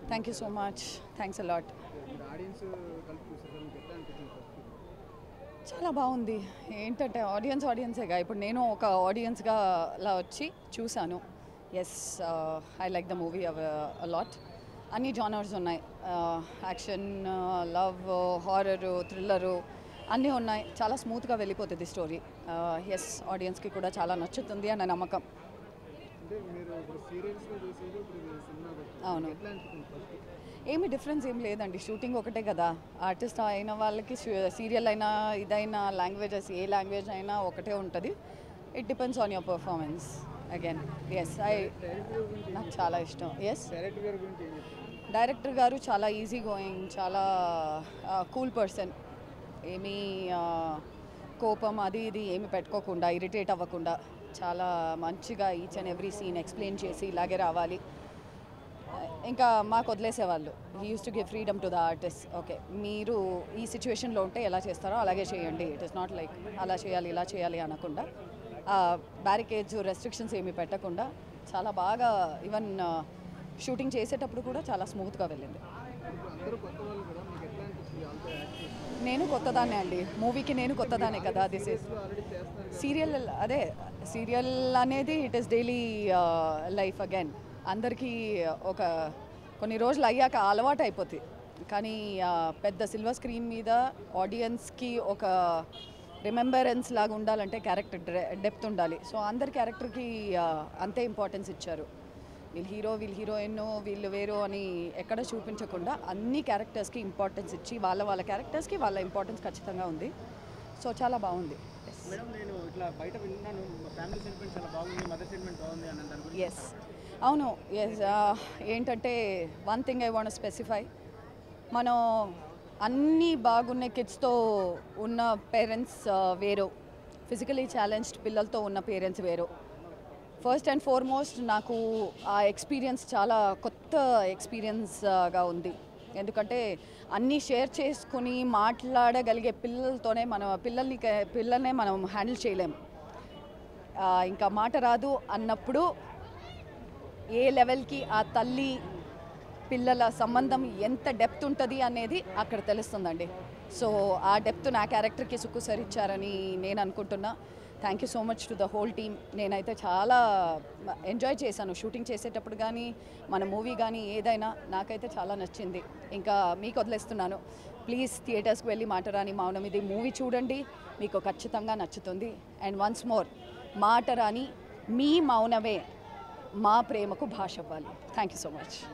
Thank you so much thanks a lot మీరు audience కలిపి చూసారు మీకు ఎట్లా అనిపించింది ఫస్ట్ చాలా బాగుంది ఏంటంటే ఆడియన్స్ ఆడియన్సేగా ఇప్పుడు నేను ఒక ఆడియన్స్గా అలా వచ్చి చూశాను yes I like the movie a lot అన్ని జానర్స్ ఉన్నాయి యాక్షన్ లవ్ హారరు థ్రిల్లరు అన్నీ ఉన్నాయి చాలా స్మూత్గా వెళ్ళిపోతుంది స్టోరీ ఎస్ ఆడియన్స్కి కూడా చాలా నచ్చుతుంది అన్న నమ్మకం అంటే మీరు ఇప్పుడు సీరియల్స్లో చేసేది ఇప్పుడు మీరు సినిమా పెట్టారు. అవును. ఎట్లా అనిపించింది ఫస్ట్ ఏమి డిఫరెన్స్ ఏం లేదండి షూటింగ్ ఒకటే కదా ఆర్టిస్ట్ అయిన వాళ్ళకి సీరియల్ అయినా ఇదైనా లాంగ్వేజెస్ ఏ లాంగ్వేజ్ అయినా ఒకటే ఉంటుంది it depends on your performance again yes I director గురించి నాకు చాలా ఇష్టం ఎస్ డైరెక్టర్ గారి గురించి ఏం చెప్తారు డైరెక్టర్ గారు చాలా ఈజీ గోయింగ్ చాలా కూల్ పర్సన్ ఏమీ ఆ, కోపం అది ఇది ఏమి పెట్టుకోకుండా ఇరిటేట్ అవ్వకుండా చాలా మంచిగా each and every scene explain చేసి ఇలాగే రావాలి ఇంకా మాకు వదిలేసేవాళ్ళు he use to give freedom to the artist okay మీరు ఈ సిచ్యువేషన్లో ఉంటే ఎలా చేస్తారో అలాగే చేయండి ఇట్ ఇస్ నాట్ లైక్ అలా చేయాలి ఇలా చేయాలి అనకుండా బ్యారికేడ్స్ రెస్ట్రిక్షన్స్ ఏమీ పెట్టకుండా చాలా బాగా ఈవెన్ షూటింగ్ చేసేటప్పుడు కూడా చాలా స్మూత్గా వెళ్ళింది ఇప్పుడు అందరూ కొత్త వాళ్ళు కదా మీకు ఎట్లా అనిపించింది వాళ్ళతో యాక్ట్ చేసి నేను కొత్తదాన్నే అండి మూవీకి నేను కొత్తదానే కదా దిస్ ఇస్ ఆల్రెడీ చేస్తున్నారు కదా సీరియల్ అదే సీరియల్ అనేది it is daily life again అందరికీ ఒక కొన్ని రోజులు అయ్యాక అలవాటు అయిపోతుంది కానీ ఆ, పెద్ద సిల్వర్ స్క్రీన్ మీద ఆడియన్స్కి ఒక రిమెంబరెన్స్ లాగా ఉండాలంటే క్యారెక్టర్ డెప్త్ ఉండాలి సో అందరి క్యారెక్టర్కి అంతే ఇంపార్టెన్స్ ఇచ్చారు వీళ్ళు హీరో వీళ్ళు హీరోయిన్ వీళ్ళు వేరు అని ఎక్కడ చూపించకుండా అన్ని క్యారెక్టర్స్కి ఇంపార్టెన్స్ ఇచ్చి వాళ్ళ వాళ్ళ క్యారెక్టర్స్కి వాళ్ళ ఇంపార్టెన్స్ ఖచ్చితంగా ఉంది సో చాలా బాగుంది మేడం నేను ఇట్లా బయట విన్నాను ఫ్యామిలీ సెంటిమెంట్ చాలా బాగుంది మదర్ సెంటిమెంట్ బాగుంది అని దాని గురించి ఎస్ అవును ఎస్ ఏంటంటే one thing I want specify మనం అన్నీ బాగున్న కిడ్స్తో ఉన్న పేరెంట్స్ వేరు ఫిజికలీ ఛాలెంజ్డ్ పిల్లలతో ఉన్న పేరెంట్స్ వేరు ఫస్ట్ అండ్ ఫార్మోస్ట్ నాకు ఆ ఎక్స్పీరియన్స్ చాలా కొత్త ఎక్స్పీరియన్స్గా ఉంది ఎందుకంటే అన్నీ షేర్ చేసుకుని మాట్లాడగలిగే పిల్లలతోనే మనం పిల్లల్ని పిల్లల్నే మనం హ్యాండిల్ చేయలేం ఆ, ఇంకా మాట రాదు అన్నప్పుడు ఏ లెవెల్కి ఆ తల్లి పిల్లల సంబంధం ఎంత డెప్త్ ఉంటుంది అనేది అక్కడ తెలుస్తుందండి సో ఆ డెప్త్ నా క్యారెక్టర్కి సుక్కుసరి ఇచ్చారని నేను అనుకుంటున్నా thank you so much to the whole team నేనైతే చాలా ఎంజాయ్ చేశాను షూటింగ్ చేసేటప్పుడు కానీ మన మూవీ కానీ ఏదైనా నాకైతే చాలా నచ్చింది ఇంకా మీకు వదిలేస్తున్నాను ప్లీజ్ థియేటర్స్కి వెళ్ళి మాటరాని మౌనం ఇది మూవీ చూడండి మీకు ఖచ్చితంగా నచ్చుతుంది అండ్ వన్స్ మోర్ మాటరాని మీ మౌనమే మా ప్రేమకు భాష అవ్వాలి థ్యాంక్ యూ సో మచ్